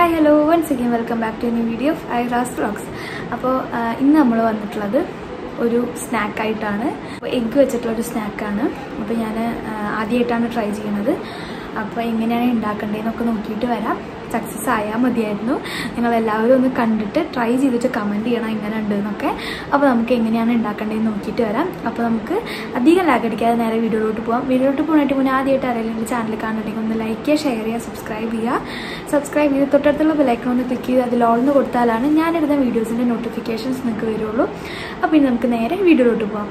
hi hello once again welcome back to new video of ഐറാസ് vlogs അപ്പോൾ ഇന്ന് നമ്മൾ വന്നിട്ടുള്ളത് ഒരു സ്നാക്കായിട്ടാണ് അപ്പോൾ എഗ്ഗ് വെച്ചിട്ടുള്ള ഒരു സ്നാക്കാണ് അപ്പോൾ ഞാൻ ആദ്യമായിട്ടാണ് ട്രൈ ചെയ്യുന്നത് അപ്പോൾ എങ്ങനെയാണ് ഉണ്ടാക്കേണ്ടതെന്നൊക്കെ നോക്കിയിട്ട് വരാം സക്സസ് ആയാൽ മതിയായിരുന്നു നിങ്ങൾ എല്ലാവരും ഒന്ന് കണ്ടിട്ട് ട്രൈ ചെയ്തിട്ട് കമൻറ്റ് ചെയ്യണം എങ്ങനെ ഉണ്ട് എന്നൊക്കെ അപ്പോൾ നമുക്ക് എങ്ങനെയാണ് ഉണ്ടാക്കേണ്ടതെന്ന് നോക്കിയിട്ട് വരാം അപ്പോൾ നമുക്ക് അധികം ലാഗ് അടിക്കാതെ നേരെ വീഡിയോയിലോട്ട് പോകാം വീഡിയോയിലോട്ട് പോകുന്നതിന് മുന്നേ ആദ്യമായിട്ട് ആരെങ്കിലും ചാനൽ കാണുന്നുണ്ടെങ്കിൽ ഒന്ന് ലൈക്ക് ചെയ്യുക ഷെയർ ചെയ്യുക സബ്സ്ക്രൈബ് ചെയ്യുക സബ്സ്ക്രൈബ് ചെയ്ത് തൊട്ടടുത്തുള്ള ബെലൈക്കൺ ഒന്ന് ക്ലിക്ക് ചെയ്ത് അതിൽ ഓൾന്ന് കൊടുത്താലാണ് ഞാനിടുന്ന വീഡിയോസിൻ്റെ നോട്ടിഫിക്കേഷൻസ് നിങ്ങൾക്ക് വരുള്ളൂ അപ്പോൾ ഇനി നമുക്ക് നേരെ വീഡിയോയിലോട്ട് പോകാം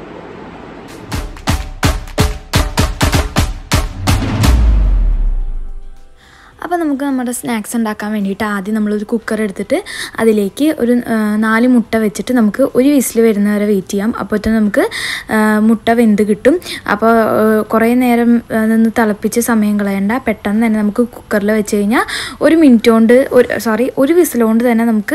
അപ്പോൾ നമുക്ക് നമ്മുടെ സ്നാക്സ് ഉണ്ടാക്കാൻ വേണ്ടിയിട്ട് ആദ്യം നമ്മളൊരു കുക്കർ എടുത്തിട്ട് അതിലേക്ക് ഒരു ആ, നാല് മുട്ട വെച്ചിട്ട് നമുക്ക് ഒരു വിസിൽ വരുന്ന വരെ വെയിറ്റ് ചെയ്യാം അപ്പോഴത്തേന് നമുക്ക് ആ, മുട്ട വെന്ത് കിട്ടും അപ്പോൾ ആ, കുറേ നേരം ആ, നിന്ന് തിളപ്പിച്ച് സമയം കളയണ്ട പെട്ടെന്ന് തന്നെ നമുക്ക് കുക്കറിൽ വെച്ച് കഴിഞ്ഞാൽ ഒരു മിനിറ്റ് കൊണ്ട് ഒരു സോറി ഒരു വിസിൽ കൊണ്ട് തന്നെ നമുക്ക്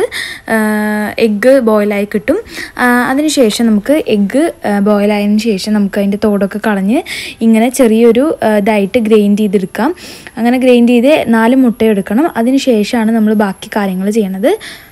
എഗ്ഗ് ബോയിലായി കിട്ടും ആ, അതിനുശേഷം നമുക്ക് എഗ്ഗ് ബോയിലായതിനു ശേഷം നമുക്ക് അതിൻ്റെ തോടൊക്കെ കളഞ്ഞ് ഇങ്ങനെ ചെറിയൊരു ആ, ഇതായിട്ട് ഗ്രൈൻഡ് ചെയ്തെടുക്കാം അങ്ങനെ ഗ്രൈൻഡ് ചെയ്ത് നാല് മുട്ട എടുക്കണം അതിന് ശേഷമാണ് നമ്മൾ ബാക്കി കാര്യങ്ങൾ ചെയ്യണത്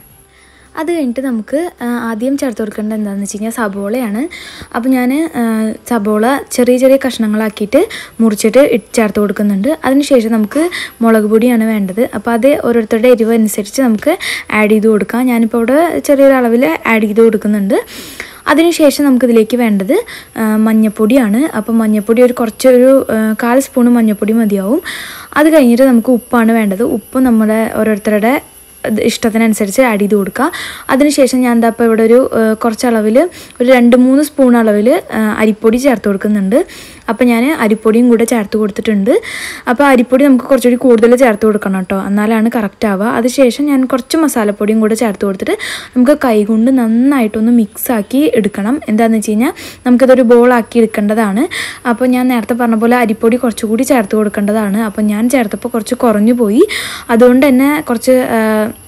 അത് കഴിഞ്ഞിട്ട് നമുക്ക് ആ, ആദ്യം ചേർത്ത് കൊടുക്കേണ്ടത് എന്താണെന്ന് വെച്ച് കഴിഞ്ഞാൽ സബോളയാണ് അപ്പോൾ ഞാൻ സബോള ചെറിയ ചെറിയ കഷ്ണങ്ങളാക്കിയിട്ട് മുറിച്ചിട്ട് ഇട്ട് ചേർത്ത് കൊടുക്കുന്നുണ്ട് അതിനുശേഷം നമുക്ക് മുളക് പൊടിയാണ് വേണ്ടത് അപ്പോൾ അത് ഓരോരുത്തരുടെ എരിവ് അനുസരിച്ച് നമുക്ക് ആഡ് ചെയ്ത് കൊടുക്കാം ഞാനിപ്പോൾ ഇവിടെ ചെറിയൊരു അളവിൽ ആഡ് ചെയ്ത് കൊടുക്കുന്നുണ്ട് അതിനുശേഷം നമുക്കിതിലേക്ക് വേണ്ടത് ആ, മഞ്ഞപ്പൊടിയാണ് അപ്പം മഞ്ഞപ്പൊടി ഒരു കുറച്ച് ഒരു ആ, കാൽ സ്പൂൺ മഞ്ഞപ്പൊടി മതിയാവും അത് കഴിഞ്ഞിട്ട് നമുക്ക് ഉപ്പാണ് വേണ്ടത് ഉപ്പ് നമ്മുടെ ഓരോരുത്തരുടെ ഇത് ഇഷ്ടത്തിനനുസരിച്ച് ആഡ് ചെയ്ത് കൊടുക്കുക അതിനുശേഷം ഞാൻ എന്താ ഇപ്പോൾ ഇവിടെ ഒരു ആ, കുറച്ച് അളവിൽ ഒരു രണ്ട് മൂന്ന് സ്പൂൺ അളവിൽ ആ, അരിപ്പൊടി ചേർത്ത് കൊടുക്കുന്നുണ്ട് അപ്പോൾ ഞാൻ അരിപ്പൊടിയും കൂടെ ചേർത്ത് കൊടുത്തിട്ടുണ്ട് അപ്പോൾ അരിപ്പൊടി നമുക്ക് കുറച്ചുകൂടി കൂടുതൽ ചേർത്ത് കൊടുക്കണം കേട്ടോ എന്നാലാണ് കറക്റ്റ് ആവുക അതിനുശേഷം ഞാൻ കുറച്ച് മസാലപ്പൊടിയും കൂടെ ചേർത്ത് കൊടുത്തിട്ട് നമുക്ക് കൈകൊണ്ട് നന്നായിട്ടൊന്ന് മിക്സ് ആക്കി എടുക്കണം എന്താണെന്ന് വെച്ച് കഴിഞ്ഞാൽ നമുക്കിതൊരു ബോളാക്കി എടുക്കേണ്ടതാണ് അപ്പോൾ ഞാൻ നേരത്തെ പറഞ്ഞ പോലെ അരിപ്പൊടി കുറച്ചുകൂടി ചേർത്ത് കൊടുക്കേണ്ടതാണ് അപ്പോൾ ഞാൻ ചേർത്തപ്പോൾ കുറച്ച് കുറഞ്ഞു പോയി അതുകൊണ്ട് തന്നെ കുറച്ച് ആ,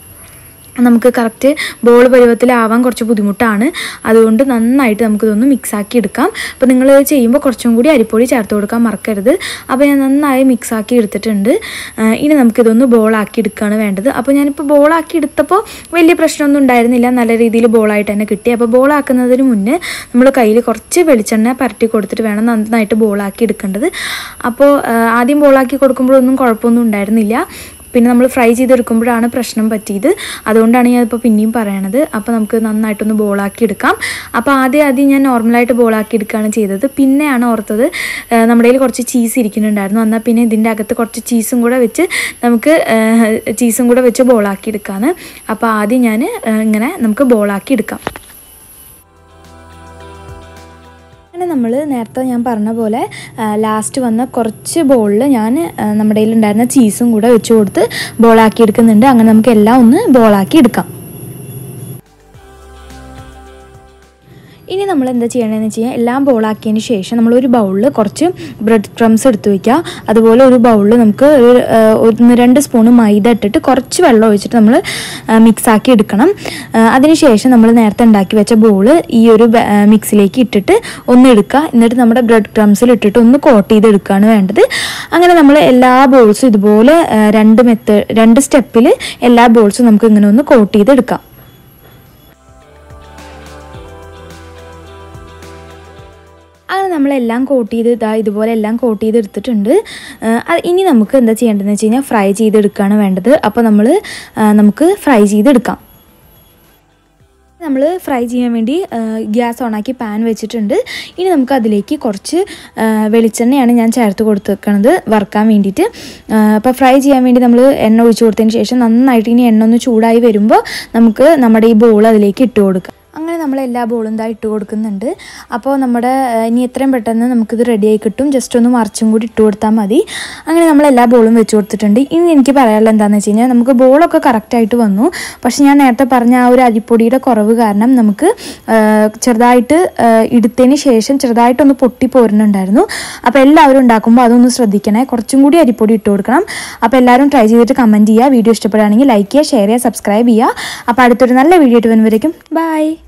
നമുക്ക് കറക്റ്റ് ബോൾ പരുവത്തിലാവാൻ കുറച്ച് ബുദ്ധിമുട്ടാണ് അതുകൊണ്ട് നന്നായിട്ട് നമുക്കിതൊന്ന് മിക്സാക്കി എടുക്കാം അപ്പോൾ നിങ്ങൾ ചെയ്യുമ്പോൾ കുറച്ചും കൂടി അരിപ്പൊടി ചേർത്ത് കൊടുക്കാൻ മറക്കരുത് അപ്പോൾ ഞാൻ നന്നായി മിക്സാക്കി എടുത്തിട്ടുണ്ട് ആ, ഇനി നമുക്കിതൊന്ന് ബോളാക്കി എടുക്കുകയാണ് വേണ്ടത് അപ്പോൾ ഞാനിപ്പോൾ ബോളാക്കി എടുത്തപ്പോൾ വലിയ പ്രശ്നമൊന്നും ഉണ്ടായിരുന്നില്ല നല്ല രീതിയിൽ ബോളായിട്ട് തന്നെ കിട്ടി അപ്പോൾ ബോളാക്കുന്നതിന് മുന്നേ നമ്മൾ കയ്യിൽ കുറച്ച് വെളിച്ചെണ്ണ പരട്ടി കൊടുത്തിട്ട് വേണം നന്നായിട്ട് ബോളാക്കി എടുക്കേണ്ടത് അപ്പോൾ ആ, ആദ്യം ബോളാക്കി കൊടുക്കുമ്പോഴൊന്നും കുഴപ്പമൊന്നും ഉണ്ടായിരുന്നില്ല പിന്നെ നമ്മൾ ഫ്രൈ ചെയ്തെടുക്കുമ്പോഴാണ് പ്രശ്നം പറ്റിയത് അതുകൊണ്ടാണ് ഞാൻ ഇപ്പോൾ പിന്നെയും പറയണത് അപ്പോൾ നമുക്ക് നന്നായിട്ടൊന്ന് ബോളാക്കി എടുക്കാം അപ്പോൾ ആദ്യം ആദ്യം ഞാൻ നോർമലായിട്ട് ബോളാക്കി എടുക്കുകയാണ് ചെയ്തത് പിന്നെയാണ് ഓർത്തത് ആ, നമ്മുടെ കയ്യിൽ കുറച്ച് ചീസ് ഇരിക്കുന്നുണ്ടായിരുന്നു എന്നാൽ പിന്നെ ഇതിൻ്റെ അകത്ത് കുറച്ച് ചീസും കൂടെ വെച്ച് നമുക്ക് ചീസും കൂടെ വെച്ച് ബോളാക്കി എടുക്കാമെന്ന് അപ്പോൾ ആദ്യം ഞാൻ ഇങ്ങനെ നമുക്ക് ബോളാക്കി എടുക്കാം അങ്ങനെ നമ്മൾ നേരത്തെ ഞാൻ പറഞ്ഞ പോലെ ലാസ്റ്റ് വന്ന കുറച്ച് ബോളിൽ ഞാൻ ആ, നമ്മുടെ കയ്യിലുണ്ടായിരുന്ന ചീസും കൂടെ വെച്ച് കൊടുത്ത് ബോളാക്കി എടുക്കുന്നുണ്ട് അങ്ങനെ നമുക്ക് എല്ലാം ഒന്ന് ബോളാക്കി എടുക്കാം ഇനി നമ്മൾ എന്താ ചെയ്യണമെന്ന് വെച്ച് കഴിഞ്ഞാൽ എല്ലാം ബോളാക്കിയതിന് ശേഷം നമ്മൾ ഒരു ബൗളിൽ കുറച്ച് ബ്രെഡ് ക്രംസ് എടുത്ത് വയ്ക്കുക അതുപോലെ ഒരു ബൗളിൽ നമുക്ക് ഒരു ആ, ഒന്ന് രണ്ട് സ്പൂൺ മൈദ ഇട്ടിട്ട് കുറച്ച് വെള്ളം ഒഴിച്ചിട്ട് നമ്മൾ മിക്സ് ആക്കി എടുക്കണം ആ, അതിനുശേഷം നമ്മൾ നേരത്തെ ഉണ്ടാക്കി വെച്ച ബോൾ ഈ ഒരു ബ- ആ, മിക്സിലേക്ക് ഇട്ടിട്ട് ഒന്ന് എടുക്കുക എന്നിട്ട് നമ്മുടെ ബ്രെഡ് ക്രംസിൽ ഇട്ടിട്ട് ഒന്ന് കോട്ട് ചെയ്ത് എടുക്കുകയാണ് വേണ്ടത് അങ്ങനെ നമ്മൾ എല്ലാ ബോൾസും ഇതുപോലെ ആ, രണ്ട് മെത്തേഡ് രണ്ട് സ്റ്റെപ്പിൽ എല്ലാ ബോൾസും നമുക്ക് ഇങ്ങനെ ഒന്ന് കോട്ട് ചെയ്ത് എടുക്കാം അങ്ങനെ നമ്മളെല്ലാം കോട്ട് ചെയ്ത് ഇതാ ഇതുപോലെ എല്ലാം കോട്ട് ചെയ്ത് എടുത്തിട്ടുണ്ട് ആ, അത് ഇനി നമുക്ക് എന്താ ചെയ്യേണ്ടതെന്ന് വെച്ച് കഴിഞ്ഞാൽ ഫ്രൈ ചെയ്തെടുക്കുകയാണ് വേണ്ടത് അപ്പോൾ നമ്മൾ ആ, നമുക്ക് ഫ്രൈ ചെയ്തെടുക്കാം നമ്മൾ ഫ്രൈ ചെയ്യാൻ വേണ്ടി ഗ്യാസ് ഓണാക്കി പാൻ വെച്ചിട്ടുണ്ട് ഇനി നമുക്ക് അതിലേക്ക് കുറച്ച് ആ, വെളിച്ചെണ്ണയാണ് ഞാൻ ചേർത്ത് കൊടുത്തേക്കണത് വറുക്കാൻ വേണ്ടിയിട്ട് അപ്പോൾ ഫ്രൈ ചെയ്യാൻ വേണ്ടി നമ്മൾ എണ്ണ ഒഴിച്ച് കൊടുത്തതിന് ശേഷം നന്നായിട്ട് ഇനി എണ്ണ ഒന്ന് ചൂടായി വരുമ്പോൾ നമുക്ക് നമ്മുടെ ഈ ബോൾ അതിലേക്ക് ഇട്ട് കൊടുക്കാം അങ്ങനെ നമ്മൾ എല്ലാ ബോളും ഇതാ ഇട്ട് കൊടുക്കുന്നുണ്ട് അപ്പോൾ നമ്മുടെ ആ, ഇനി എത്രയും പെട്ടെന്ന് നമുക്കിത് റെഡിയായി കിട്ടും ജസ്റ്റ് ഒന്ന് മറിച്ചും കൂടി ഇട്ട് കൊടുത്താൽ മതി അങ്ങനെ നമ്മൾ എല്ലാ ബോളും വെച്ച് കൊടുത്തിട്ടുണ്ട് ഇനി എനിക്ക് പറയാനുള്ളത് എന്താണെന്ന് വെച്ച് കഴിഞ്ഞാൽ നമുക്ക് ബോളൊക്കെ കറക്റ്റായിട്ട് വന്നു പക്ഷെ ഞാൻ നേരത്തെ പറഞ്ഞ ആ ഒരു അരിപ്പൊടിയുടെ കുറവ് കാരണം നമുക്ക് ആ, ചെറുതായിട്ട് ആ, എടുത്തതിന് ശേഷം ചെറുതായിട്ടൊന്ന് പൊട്ടി പോരുന്നുണ്ടായിരുന്നു അപ്പോൾ എല്ലാവരും ഉണ്ടാക്കുമ്പോൾ അതൊന്ന് ശ്രദ്ധിക്കണേ കുറച്ചും കൂടി അരിപ്പൊടി ഇട്ട് കൊടുക്കണം അപ്പോൾ എല്ലാവരും ട്രൈ ചെയ്തിട്ട് കമൻറ്റ് ചെയ്യുക വീഡിയോ ഇഷ്ടപ്പെടുകയാണെങ്കിൽ ലൈക്ക് ചെയ്യുക ഷെയർ ചെയ്യുക സബ്സ്ക്രൈബ് ചെയ്യുക അപ്പോൾ അടുത്തൊരു നല്ല വീഡിയോ ഇട്ട് വരുമ്പോഴേക്കും ബൈ